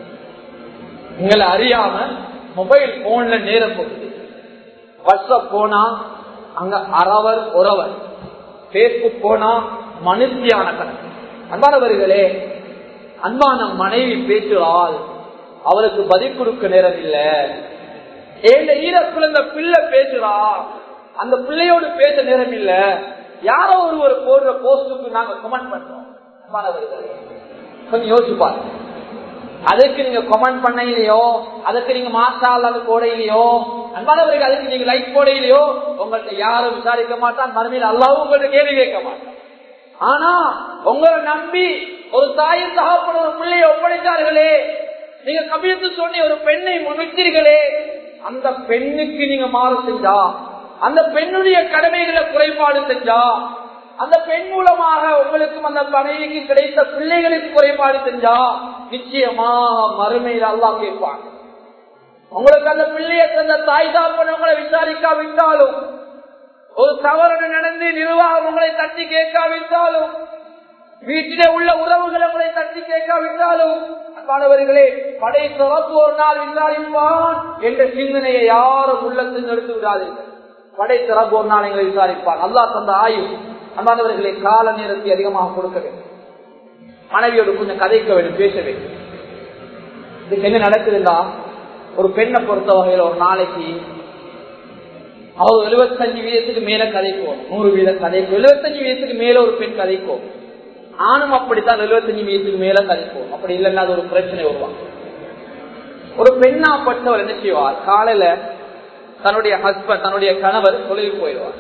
எங்களை அறியாம மொபைல் போன்ல நேரம் போகுது வாட்ஸ்அப் போனா அங்க அறவர் உறவர் பேஸ்புக் போனா மனுஷியான கணக்கு அன்பானவர்களே அன்பான மனைவி பேசுவால் அவருக்கு பதில் கொடுக்க நேரம் இல்ல ஏந்த ஈரக்குழந்த பிள்ளை பேசுறா அந்த பிள்ளையோடு பேச நேரம் இல்ல யாரோ ஒருவர் போடுற போஸ்டுக்கு நாங்க கமெண்ட் பண்றோம் அன்பானவர்களே கொஞ்சம் யோசிப்பாரு அதுக்கு நீங்க கமெண்ட் பண்ண இல்லையோ அதுக்கு நீங்க மாசா அல்லது போடையிலையோ அன்பானவருக்கு அதுக்கு நீங்க லைக் போடையிலையோ உங்கள்ட்ட யாரும் விசாரிக்க மாட்டான் மறுமையில் அல்லாவும் உங்கள்ட்ட கேள்வி கேட்க மாட்டான் ஆனா உங்களை நம்பி ஒரு தாயின் தகப்பன ஒரு பிள்ளையை ஒப்படைத்தார்களே நீங்க கபிலத்து சொன்ன ஒரு பெண்ணை விட்டீர்களே அந்த பெண்ணுக்கு நீங்க மாறு செஞ்சா அந்த பெண்ணுடைய கடமைகளை குறைபாடு செஞ்சா அந்த பெண் மூலமாக உங்களுக்கும் அந்த மனைவிக்கு கிடைத்த பிள்ளைகளுக்கு குறைபாடு செஞ்சா நிச்சயமாக மறுமையில் அல்லா கேட்பாங்க உங்களுக்கு அந்த பிள்ளைய தந்த தாய் தாப்பனவங்களை விசாரிக்காவிட்டாலும் ஒரு தவறு நடந்து நிர்வாகம் உங்களை தட்டி கேட்காவிட்டாலும் வீட்டிலே உள்ள உறவுகளை உங்களை தட்டி கேட்காவிட்டாலும் அன்பானவர்களே படை சிறப்பு ஒரு நாள் விசாரிப்பான் என்ற சிந்தனையை யாரும் உள்ளத்தில் எடுத்து விடாதீர்கள் படை சிறப்பு ஒரு நாள் எங்களை விசாரிப்பான் அல்லா தந்த ஆயுள் அன்பானவர்களை கால நேரத்தை அதிகமாக கொடுக்க வேண்டும் மனைவியோடு கொஞ்சம் கதைக்க வேண்டும் பேச வேண்டும் இதுக்கு என்ன நடக்குதுன்னா ஒரு பெண்ணை பொறுத்த வகையில் ஒரு நாளைக்கு அவர் எழுபத்தஞ்சு வீதத்துக்கு மேல கதைக்கும் நூறு வீதம் கதைக்கும் எழுபத்தஞ்சு வீதத்துக்கு மேல ஒரு பெண் கதைக்கும் ஆணும் அப்படித்தான் எழுபத்தஞ்சு வீதத்துக்கு மேல கதைக்கும் அப்படி இல்லைன்னா அது ஒரு பிரச்சனை உருவாங்க ஒரு பெண்ணா பட்டவர் என்ன செய்வார் காலையில தன்னுடைய ஹஸ்பண்ட் தன்னுடைய கணவர் தொழில் போயிடுவார்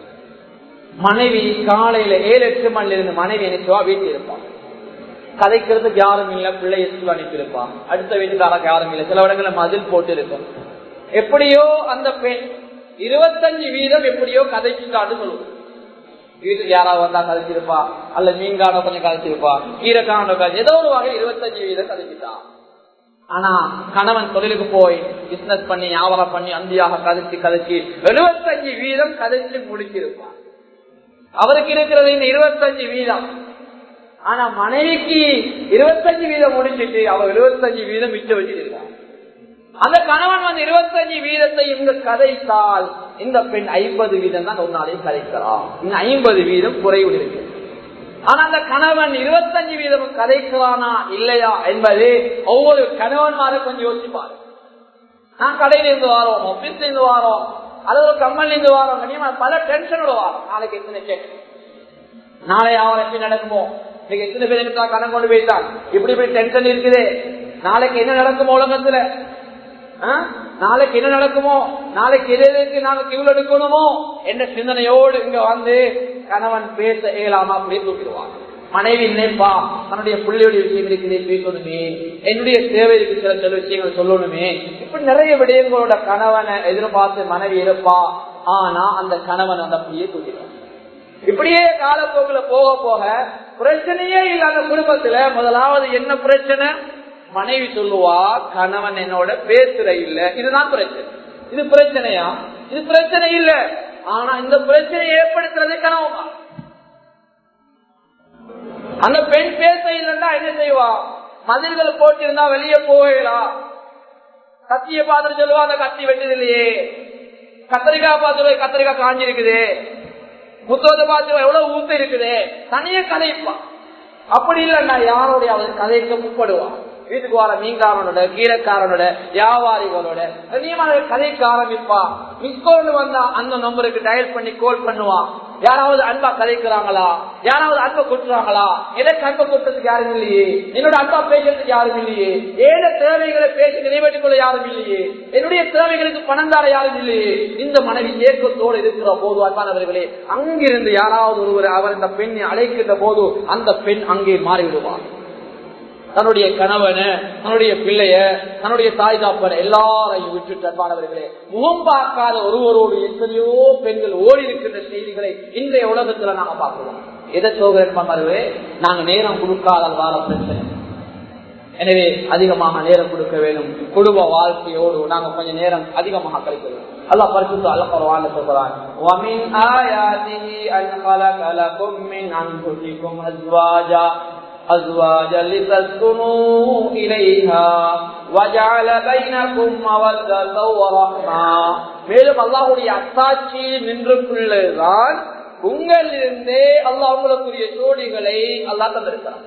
மனைவி காலையில ஏழு எட்டு மணில இருந்து மனைவி நினைச்சுவா வீட்டில் இருப்பான் கதைக்கிறதுக்கு யாரும் இல்ல பிள்ளை ஸ்கூல் அனுப்பியிருப்பான் அடுத்த வீட்டுக்காரங்க யாரும் இல்லை சில இடங்கள்ல மதில் போட்டு இருக்கும் எப்படியோ அந்த பெண் இருபத்தஞ்சு வீதம் எப்படியோ கதைச்சுட்டான்னு சொல்லுவோம் வீட்டுக்கு யாராவது வந்தா கதைச்சிருப்பா அல்ல மீன்கான கொஞ்சம் கதைச்சிருப்பா கீரைக்கான கதை ஏதோ ஒரு வகை இருபத்தஞ்சு வீதம் கதைச்சிட்டா ஆனா கணவன் தொழிலுக்கு போய் பிசினஸ் பண்ணி வியாபாரம் பண்ணி அந்தியாக கதைச்சு கதைச்சு எழுபத்தஞ்சு வீதம் கதைச்சு முடிச்சிருப்பான் அவருக்கு இருக்கிறது இந்த இருபத்தஞ்சு வீதம் ஆனா மனைவிக்கு இருபத்தஞ்சு வீதம் முடிச்சிட்டு அவர் எழுபத்தஞ்சு வீதம் மிச்சம் வச்சிருக்கான் அந்த கணவன் வந்து இருபத்தஞ்சு வீதத்தை இங்கு கதைத்தால் இந்த பெண் ஐம்பது வீதம் தான் ஒரு நாளையும் கதைக்கலாம் இன்னும் ஐம்பது வீதம் குறைவு இருக்கு ஆனா அந்த கணவன் இருபத்தஞ்சு வீதம் கதைக்கிறானா இல்லையா என்பது ஒவ்வொரு கணவன்மாரை கொஞ்சம் யோசிப்பாரு நான் கடையில இருந்து வாரோம் ஆபீஸ்ல இருந்து வாரோம் அல்லது ஒரு கம்பெனில இருந்து வாரோம் கனியமா பல டென்ஷனோட வாரோம் நாளைக்கு எத்தனை செக் நாளை யாரும் எப்படி நடக்குமோ இன்னைக்கு எத்தனை பேர் எனக்கு கடன் கொண்டு போயிட்டான் இப்படி இப்படி டென்ஷன் இருக்குது நாளைக்கு என்ன நடக்குமோ உலகத்துல ஆ? நாளைக்கு என்ன நடக்குமோ நாளைக்கு எதுக்கு நாங்க கியூல் எடுக்கணுமோ என்ற சிந்தனையோடு இங்க வந்து கணவன் பேச இயலாமா அப்படியே தூக்கிடுவான் மனைவி நினைப்பா தன்னுடைய பிள்ளையுடைய விஷயம் இருக்குது பேசணுமே என்னுடைய தேவை இருக்கு சில சில விஷயங்கள் சொல்லணுமே இப்படி நிறைய விடயங்களோட கணவனை எதிர்பார்த்து மனைவி இருப்பா ஆனா அந்த கணவன் அந்த அப்படியே தூக்கிடுவான் இப்படியே காலப்போக்குல போக போக பிரச்சனையே இல்லாத குடும்பத்துல முதலாவது என்ன பிரச்சனை மனைவி சொல்லுவா கணவன் என்னோட பேசுற இல்ல இதுதான் பிரச்சனை இது பிரச்சனையா இது பிரச்சனை இல்ல ஆனா இந்த பிரச்சனையை ஏற்படுத்துறது கணவன் அந்த பெண் பேச இல்லைன்னா என்ன செய்வா மதில்கள் போட்டிருந்தா வெளியே போகலாம் கத்திய பார்த்துட்டு சொல்லுவா அந்த கத்தி வெட்டது இல்லையே கத்திரிக்காய் பார்த்து கத்திரிக்காய் காஞ்சிருக்குது புத்தகத்தை பார்த்து எவ்வளவு ஊத்த இருக்குது தனியே கதைப்பா அப்படி இல்லைன்னா யாரோடைய அவர் கதைக்க முற்படுவான் வீட்டுக்கு வர மீன்காரனோட கீரைக்காரனோட வியாபாரிகளோட கண்ணியமான கதைக்க ஆரம்பிப்பா மிஸ் கோல் வந்தா அந்த நம்பருக்கு டயல் பண்ணி கோல் பண்ணுவான் யாராவது அன்பா கதைக்கிறாங்களா யாராவது அன்பை கொட்டுறாங்களா எனக்கு அன்பை கொட்டுறதுக்கு யாரும் இல்லையே என்னோட அன்பா பேசுறதுக்கு யாரும் இல்லையே ஏழை தேவைகளை பேசி நிறைவேற்றிக் கொள்ள யாரும் இல்லையே என்னுடைய தேவைகளுக்கு பணம் தர யாரும் இல்லையே இந்த மனைவி ஏக்கத்தோடு இருக்கிற போது அன்பானவர்களே அங்கிருந்து யாராவது ஒருவர் அவர் இந்த பெண்ணை அழைக்கின்ற போது அந்த பெண் அங்கே மாறிவிடுவார் தன்னுடைய கணவனை தன்னுடைய பிள்ளைய தன்னுடைய தாய் தாப்பனை எல்லாரையும் விட்டுட்டு அன்பானவர்களே முகம் பார்க்காத ஒருவரோடு எத்தனையோ பெண்கள் ஓடி இருக்கின்ற செய்திகளை இன்றைய உலகத்துல நாங்க பார்க்கிறோம் எதை சோகரன் பண்ணவே நாங்க நேரம் கொடுக்காதால் வார பிரச்சனை எனவே அதிகமாக நேரம் கொடுக்க வேண்டும் குடும்ப வாழ்க்கையோடு நாங்க கொஞ்சம் நேரம் அதிகமாக கழிக்கிறோம் அல்லா பரிசுத்து அல்ல பரவாயில்ல சொல்றான் وَمِنْ آيَاتِهِ أَنْ خَلَقَ لَكُم مِّنْ أَنفُسِكُمْ أَزْوَاجًا أزواجا لتسكنوا إليها وجعل بينكم مودة ورحمة மேலும் அல்லாஹுடைய அத்தாட்சி நின்றுக்குள்ளதான் உங்களிலிருந்தே அல்லாஹ் உங்களுக்குரிய ஜோடிகளை அல்லாஹ் தந்திருக்கிறார்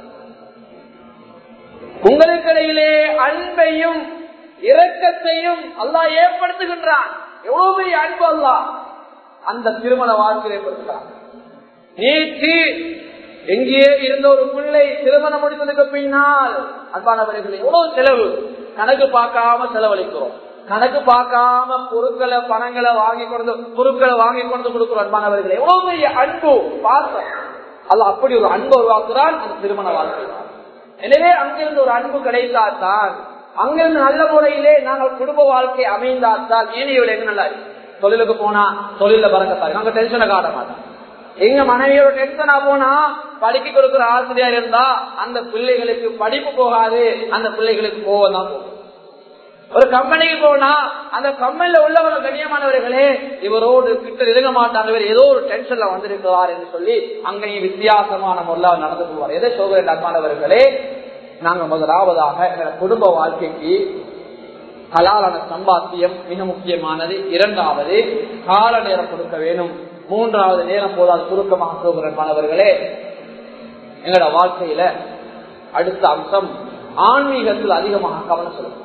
உங்களுக்கிடையிலே அன்பையும் இரக்கத்தையும் அல்லாஹ் ஏற்படுத்துகின்றான் எவ்வளவு பெரிய அன்பு அல்லாஹ் அந்த திருமண வாழ்க்கை ஏற்படுத்துகிறான் நேற்று எங்கேயே இருந்த ஒரு பிள்ளை திருமணம் முடித்ததுக்கு பின்னால் அன்பானவர்கள் எவ்வளவு செலவு கணக்கு பார்க்காம செலவழிக்கிறோம் கணக்கு பார்க்காம பொருட்களை பணங்களை வாங்கி கொண்டு பொருட்களை வாங்கி கொண்டு கொடுக்கிறோம் அன்பானவர்கள் எவ்வளவு பெரிய அன்பு பாசம் அல்ல அப்படி ஒரு அன்பு உருவாக்குறான் அந்த திருமண வாழ்க்கை எனவே அங்கிருந்து ஒரு அன்பு கிடைத்தால்தான் அங்கிருந்து நல்ல முறையிலே நாங்கள் குடும்ப வாழ்க்கை அமைந்தால்தான் ஏனையோட எங்க நல்லா இருக்கு தொழிலுக்கு போனா தொழில பறக்கத்தாரு நாங்க டென்ஷனை காட்ட மாட்டோம் எங்க மனைவியோட டென்ஷனா போனா படிக்க கொடுக்கிற ஆசிரியர் இருந்தா அந்த பிள்ளைகளுக்கு படிப்பு போகாது அந்த பிள்ளைகளுக்கு போவம் தான் போகும் ஒரு கம்பெனிக்கு போனா அந்த கம்பெனில உள்ளவங்க கண்ணியமானவர்களே இவரோடு கிட்ட இருங்க மாட்டாங்க இவர் ஏதோ ஒரு டென்ஷன்ல வந்திருக்கிறார் என்று சொல்லி அங்கேயும் வித்தியாசமான முறையில் நடந்து போவார் எதை சொல்கிறேன் அன்பானவர்களே நாங்க முதலாவதாக எங்க குடும்ப வாழ்க்கைக்கு கலாலான சம்பாத்தியம் மிக முக்கியமானது இரண்டாவது கால நேரம் கொடுக்க வேணும் மூன்றாவது நேரம் போதால் சுருக்கமாக சொல்கிறேன் மாணவர்களே எங்களோட வாழ்க்கையில அடுத்த அம்சம் ஆன்மீகத்தில் அதிகமாக கவனம் செலுத்தும்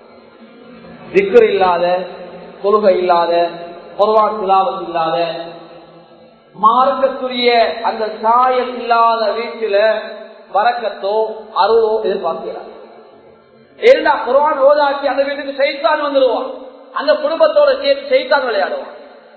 திக்கர் இல்லாத கொள்கை இல்லாத பொருவான் திலாவத் இல்லாத மார்க்கத்துரிய அந்த சாயல் இல்லாத வீட்டில வரக்கத்தோ அருளோ எதிர்பார்க்கிறார் ஏண்டா குரான் ஓதாக்கி அந்த வீட்டுக்கு செய்தான் வந்துடுவான் அந்த குடும்பத்தோட சேர்த்து செய்தான் விளையாடுவான்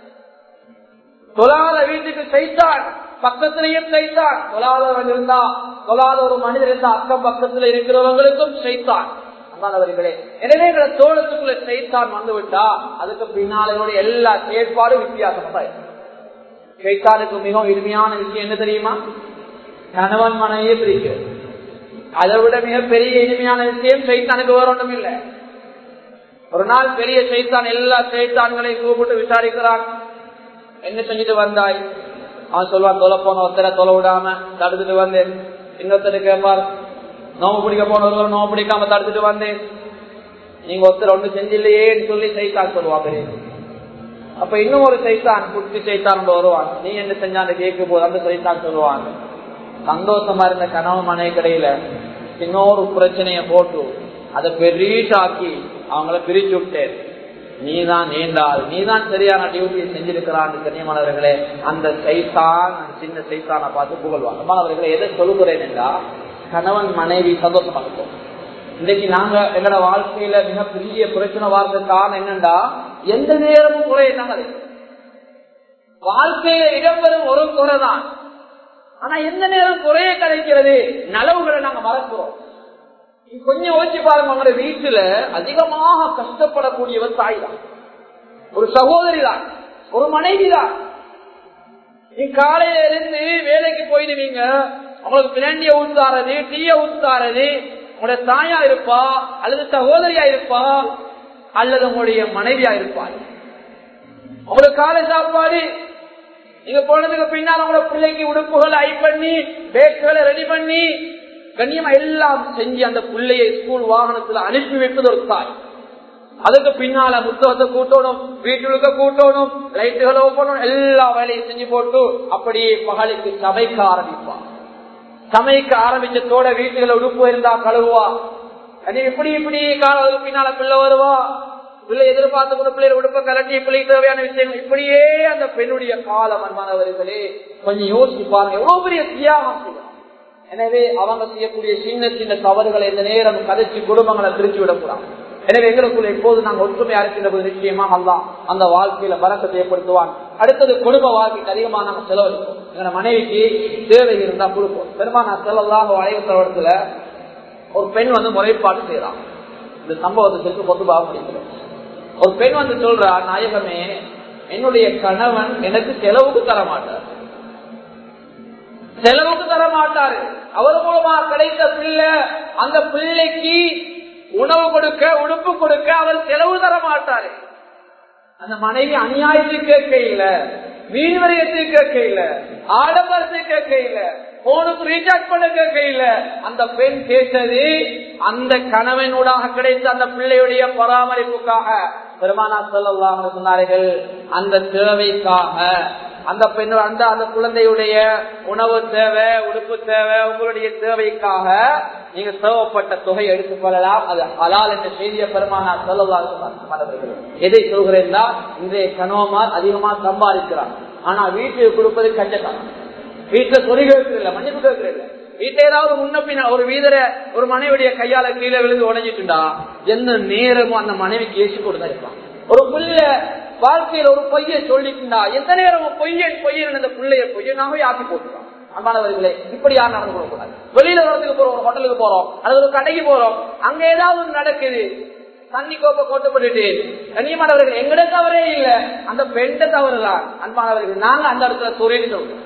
தொழாத வீட்டுக்கு செய்தான் பக்கத்திலையும் செய்தான் தொழாதவன் இருந்தா தொழாத ஒரு மனிதர் இருந்தா அக்கம் பக்கத்துல இருக்கிறவங்களுக்கும் செய்தான் அன்பானவர்களே எனவே எங்களை தோளத்துக்குள்ள சைத்தான் வந்து விட்டா அதுக்கு பின்னாலையோட எல்லா செயற்பாடும் வித்தியாசமா இருக்கும் சைத்தானுக்கு மிகவும் இனிமையான விஷயம் என்ன தெரியுமா கணவன் மனைவியே பிரிக்கிறது அதை விட மிகப்பெரிய இனிமையான விஷயம் சைத்தானுக்கு வேற ஒன்றும் இல்லை ஒரு நாள் பெரிய சைத்தான் எல்லா சைத்தான்களையும் கூப்பிட்டு விசாரிக்கிறான் என்ன செஞ்சுட்டு வந்தாய் அவன் சொல்லுவான் தொலை போன ஒருத்தரை தொலை விடாம தடுத்துட்டு வந்தேன் இன்னொருத்தர் கேட்பார் நோம்பு பிடிக்க போன ஒருவர் நோம்பு பிடிக்காம தடுத்துட்டு வந்தேன் நீங்க ஒருத்தர் ஒன்று செஞ்சில்லையேன்னு சொல்லி சைத்தான் சொல்லுவான் பெரிய அப்ப இன்னும் ஒரு சைத்தான் குட்டி சைத்தான் வருவான் நீ என்ன செஞ்சான்னு கேட்கும் போது அந்த சைத்தான் சொல்லுவான் சந்தோஷமா இருந்த கனவு மனை கடையில இன்னொரு பிரச்சனைய போட்டு அதை பெரியசாக்கி அவங்கள பிரிச்சு விட்டேன் நீதான் நீண்டால் நீதான் சரியான டியூட்டியை செஞ்சிருக்கிறான் கண்ணியமானவர்களே அந்த சைத்தான் அந்த சின்ன சைத்தானை பார்த்து புகழ்வாங்க மாணவர்களை எதை சொல்லுகிறேன் என்றா கணவன் மனைவி சந்தோஷமா இருக்கும் இன்னைக்கு நாங்க எங்களோட வாழ்க்கையில மிகப்பெரிய பிரச்சனை வார்த்தை காரணம் என்னண்டா எந்த நேரமும் குறை நாங்கள் வாழ்க்கையில இடம்பெறும் ஒரு குறை தான் ஆனா எந்த நேரம் குறைய கிடைக்கிறது நலவுகளை நாங்க மறக்கிறோம் கொஞ்சம் யோசிச்சு பாருங்க உங்களோட வீட்டுல அதிகமாக கஷ்டப்படக்கூடியவர் தாய் தான் ஒரு சகோதரி தான் ஒரு மனைவி தான் நீ காலையில இருந்து வேலைக்கு போயிடுவீங்க உங்களுக்கு பிளாண்டிய ஊத்தாரது டீய ஊத்தாரது உங்களுடைய தாயா இருப்பா அல்லது சகோதரியா இருப்பா அல்லது உங்களுடைய மனைவியா இருப்பாள் உங்களுக்கு காலை சாப்பாடு நீங்க போனதுக்கு பின்னால் உங்களோட பிள்ளைக்கு உடுப்புகளை ஐ பண்ணி பேக்குகளை ரெடி பண்ணி கண்ணியமா எல்லாம் செஞ்சு அந்த பிள்ளையை ஸ்கூல் வாகனத்துல அனுப்பி வைப்பது ஒரு தாய் அதுக்கு பின்னால புத்தகத்தை கூட்டணும் வீட்டுக்கு கூட்டணும் லைட்டுகளை ஓப்பனும் எல்லா வேலையும் செஞ்சு போட்டு அப்படியே பகலுக்கு சமைக்க ஆரம்பிப்பான் சமைக்க ஆரம்பிச்சதோட வீட்டுல உடுப்பு இருந்தா கழுவுவா இப்படி இப்படி காலம் பின்னால பிள்ளை வருவா பிள்ளை எதிர்பார்த்து கூட பிள்ளை உடுப்ப கலட்டி பிள்ளைக்கு தேவையான விஷயம் இப்படியே அந்த பெண்ணுடைய காலம் அன்பானவர்களே கொஞ்சம் யோசிச்சு பாருங்க எவ்வளவு பெரிய தியாகம் செய்யணும் எனவே அவங்க செய்யக்கூடிய சின்ன சின்ன தவறுகளை இந்த நேரம் கதைச்சு குடும்பங்களை பிரிச்சு விடக்கூடாது எனவே எங்களுக்குள்ள எப்போது நாங்கள் ஒற்றுமையா இருக்கின்ற போது நிச்சயமா அல்லா அந்த வாழ்க்கையில பறக்கத்தை ஏற்படுத்துவான் அடுத்தது குடும்ப வாழ்க்கைக்கு அதிகமா நாங்க செலவழிப்போம் எங்க மனைவிக்கு தேவை இருந்தா கொடுப்போம் பெருமானா செலவெல்லாம் வளையத்தவரத்துல ஒரு பெண் வந்து முறைப்பாடு செய்யறான் இந்த சம்பவத்தை சொல்லி பொதுவாக முடிக்கிறோம் ஒரு பெண் வந்து சொல்றா நாயகமே என்னுடைய கணவன் எனக்கு செலவுக்கு தர மாட்டார் செலவுக்கு தர மாட்டாரு அவர் மூலமா கிடைத்த பிள்ளை அந்த பிள்ளைக்கு உணவு கொடுக்க உடுப்பு கொடுக்க அவர் செலவு தர மாட்டாரு அந்த மனைவி அநியாயத்துக்கு கேட்க இல்ல மீன் வரையத்துக்கு கேட்க இல்ல ஆடம்பரத்துக்கு கேட்க இல்ல போனுக்கு ரீசார்ஜ் பண்ண கேட்க இல்ல அந்த பெண் கேட்டது அந்த கணவனூடாக கிடைத்த அந்த பிள்ளையுடைய பராமரிப்புக்காக பெருமானா சொல்லலாம் சொன்னார்கள் அந்த தேவைக்காக அந்த பெண் அந்த அந்த குழந்தையுடைய உணவு தேவை உடுப்பு தேவை உங்களுடைய தேவைக்காக நீங்க தேவைப்பட்ட தொகையை எடுத்துக் கொள்ளலாம் அது ஹலால் என்ற செய்திய பெருமானா சொல்லலாம் எதை சொல்கிறேன்னா இன்றைய கணவமார் அதிகமா சம்பாதிக்கிறார் ஆனா வீட்டுக்கு கொடுப்பது கஞ்சக்காரம் வீட்டுல சொல்லி கேட்கறதில்ல மன்னிப்பு கேட்கறதில்ல வீட்டுல ஏதாவது முன்ன பின்ன ஒரு வீதர ஒரு மனைவிடைய கையால கீழே விழுந்து உடஞ்சிட்டுண்டா எந்த நேரமும் அந்த மனைவிக்கு ஏசி கொடுத்தா இருப்பான் ஒரு புள்ள வாழ்க்கையில ஒரு பொய்ய சொல்லிட்டுண்டா எந்த நேரமும் பொய்யன் பொய்யன் அந்த பிள்ளைய பொய்யனாவே ஆக்கி போட்டுருக்கான் அன்பானவர்களே இப்படி யாரும் நடந்து கொள்ளக்கூடாது வெளியில வரதுக்கு போறோம் ஒரு ஹோட்டலுக்கு போறோம் அல்லது ஒரு கடைக்கு போறோம் அங்க ஏதாவது ஒன்று நடக்குது தண்ணி கோப்பை கொட்டப்பட்டுட்டு கண்ணியமானவர்கள் எங்கட தவறே இல்ல அந்த பெண்ட தவறுதான் அன்பானவர்கள் நாங்க அந்த இடத்துல துறைன்னு சொல்றோம்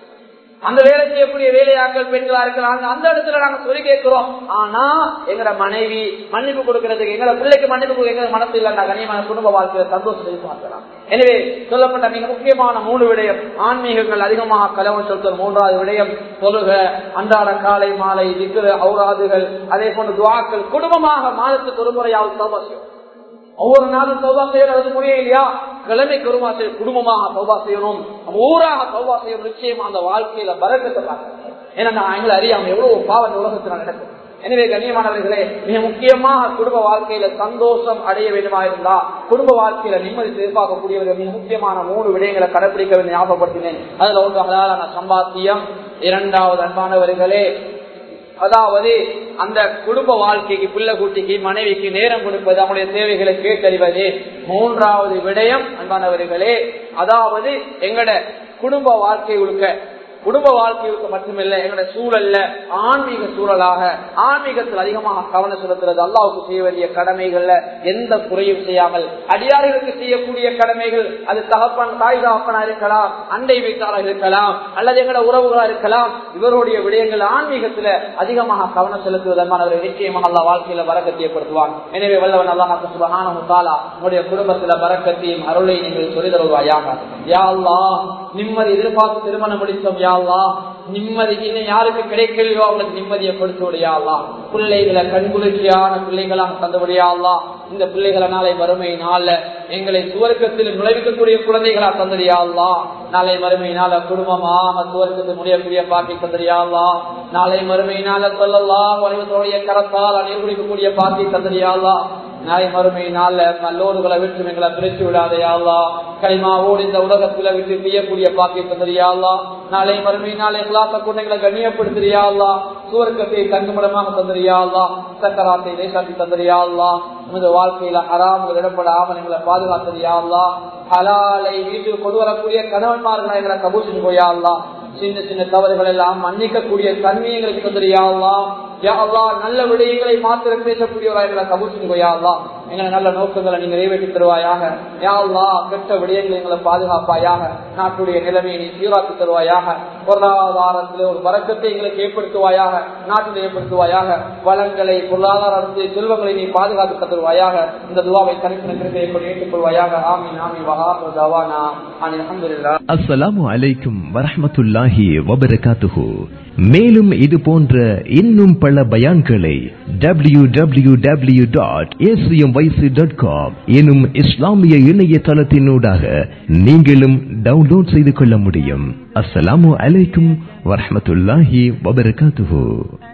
அந்த வேலை செய்யக்கூடிய வேலையாக்கள் பெண்களா இருக்கிறாங்க அந்த இடத்துல நாங்க சொல்லி கேட்கிறோம் ஆனா எங்கட மனைவி மன்னிப்பு கொடுக்கறதுக்கு எங்களை பிள்ளைக்கு மன்னிப்பு கொடுக்க எங்க மனசு இல்லைன்னா கனியமான குடும்ப வாழ்க்கையில சந்தோஷத்தை பார்க்கலாம் எனவே சொல்லப்பட்ட மிக முக்கியமான மூணு விடயம் ஆன்மீகங்கள் அதிகமாக கலவன் சொல்ற மூன்றாவது விடயம் தொழுக அன்றாட காலை மாலை திக்கு ஔராதுகள் அதே போன்ற துவாக்கள் குடும்பமாக மாதத்துக்கு ஒரு முறையாவது சௌபாசியம் ஒவ்வொரு நாளும் சௌபா செய்யறது முடியலையா கிழமை கருமா செய்ய குடும்பமாக சௌபா செய்யணும் ஊராக சௌபா செய்யணும் நிச்சயமா அந்த வாழ்க்கையில பறக்கத்தை பார்க்கணும் ஏன்னா நான் எங்களை அறியாம எவ்வளவு பாவம் உலகத்தில் நடக்கும் எனவே கண்ணியமானவர்களே மிக முக்கியமாக குடும்ப வாழ்க்கையில சந்தோஷம் அடைய வேண்டுமா இருந்தா குடும்ப வாழ்க்கையில நிம்மதி எதிர்பார்க்கக்கூடியவர்கள் மிக முக்கியமான மூணு விடயங்களை கடைபிடிக்க வேண்டும் ஞாபகப்படுத்தினேன் அதுல ஒன்று ஹலாலான சம்பாத்தியம் இரண்டாவது அன்பானவர்களே அதாவது அந்த குடும்ப வாழ்க்கைக்கு பிள்ளை குட்டிக்கு மனைவிக்கு நேரம் கொடுப்பது அவங்களுடைய தேவைகளை கேட்டறிவது மூன்றாவது விடயம் அன்பானவர்களே அதாவது எங்கட குடும்ப வாழ்க்கை உழுக்க குடும்ப வாழ்க்கைக்கு மட்டுமில்லை எங்களுடைய சூழல்ல ஆன்மீக சூழலாக ஆன்மீகத்தில் அதிகமாக கவனம் செலுத்துறது அல்லாவுக்கு செய்ய வேண்டிய கடமைகள்ல எந்த குறையும் செய்யாமல் அடியார்களுக்கு செய்யக்கூடிய கடமைகள் அது தகப்பன் தாய் தகப்பனா இருக்கலாம் அண்டை வீட்டாராக இருக்கலாம் அல்லது எங்களோட உறவுகளா இருக்கலாம் இவருடைய விடயங்கள் ஆன்மீகத்துல அதிகமாக கவனம் செலுத்துவதற்கானவர்கள் நிச்சயமாக அல்லா வாழ்க்கையில வரக்கத்தை ஏற்படுத்துவான் எனவே வல்லவன் அல்லாஹ் சுபஹான முத்தாலா உங்களுடைய குடும்பத்துல வரக்கத்தையும் அருளை நீங்கள் சொல்லி தருவாயாக யா அல்லாஹ் நிம்மதி எதிர்பார்த்து திருமணம் முடித்தோம் யா அல்லாஹ் நிம்மதி இன்னும் யாருக்கு கிடைக்கலையோ அவங்களுக்கு நிம்மதியை கொடுத்து விடையாளா பிள்ளைகளை கண்குளிர்ச்சியான பிள்ளைகளாக தந்து விடையாளா இந்த பிள்ளைகளை நாளை வறுமை நாள எங்களை சுவர்க்கத்தில் நுழைவிக்கக்கூடிய குழந்தைகளா தந்தறியாளா நாளை மறுமையினால குடும்பமாக சுவர்க்கத்தில் முடியக்கூடிய பாக்கி தந்தறியாளா நாளை மறுமையினால சொல்லலாம் வடிவத்தோடைய கரத்தால் அணில் குடிக்கக்கூடிய பாக்கி தந்தறியாளா நாளை மறுமையினால நல்லோர்களை விட்டு எங்களை பிரித்து விடாதையாளா கைமாவோடு இந்த உலகத்துல விட்டு செய்யக்கூடிய பாக்கி தந்தறியாளா நாளை மறுமையினால எல்லாத்த குழந்தைகளை கண்ணியப்படுத்துறியாளா சுவர்க்கத்தை தங்குமிடமாக தந்தறியாளா சக்கராத்தை லேசாக்கி தந்தறியாளா நமது வாழ்க்கையில ஹராம்கள் இடப்படாமல் எங்களை பாதுகாத்தறியாளா ஹலாலை வீட்டுக்கு கொண்டு வரக்கூடிய கணவன்மார்களை எங்களை கபூசிட்டு போயாளா சின்ன சின்ன தவறுகள் எல்லாம் மன்னிக்கக்கூடிய தன்மையை எங்களுக்கு தந்திரியாவலாம் யாவா நல்ல விடயங்களை மாத்திரம் பேசக்கூடியவரா எங்களை கபூசிட்டு போயாவலாம் எங்களை நல்ல நோக்கங்களை நீங்க நிறைவேற்றி தருவாயாக யாவா கெட்ட விடயங்களை எங்களை பாதுகாப்பாயாக நாட்டுடைய நிலைமையை நீ சீராக்கி தருவாயாக பொருளாதாரத்தில் ஒரு வரக்கத்தை எங்களுக்கு ஏற்படுத்துவாயாக நாட்டில் ஏற்படுத்துவாயாக வளங்களை பொருளாதாரத்தை செல்வங்களை நீ பாதுகாத்து தருவாயாக இந்த துவாவை தனிப்பினத்திற்கு எப்படி ஏற்றுக்கொள்வாயாக ஆமீன் ஆமீன் வஹாபு தவானா ஆமீன் அல்ஹம்துலில்லாஹ் அஸ்ஸலாமு அலைக்கும் வரஹ்மத்துல்லாஹி வபரகாத்துஹு மேலும் இது போன்ற இன்னும் பல பயான்களை W W W dot dot com எனும் இஸ்லாமிய இணையதளத்தினூடாக நீங்களும் டவுன்லோட் செய்து கொள்ள முடியும் அஸ்ஸலாமு அலைக்கும் வரஹ்மத்துல்லாஹி வபரகாத்துஹு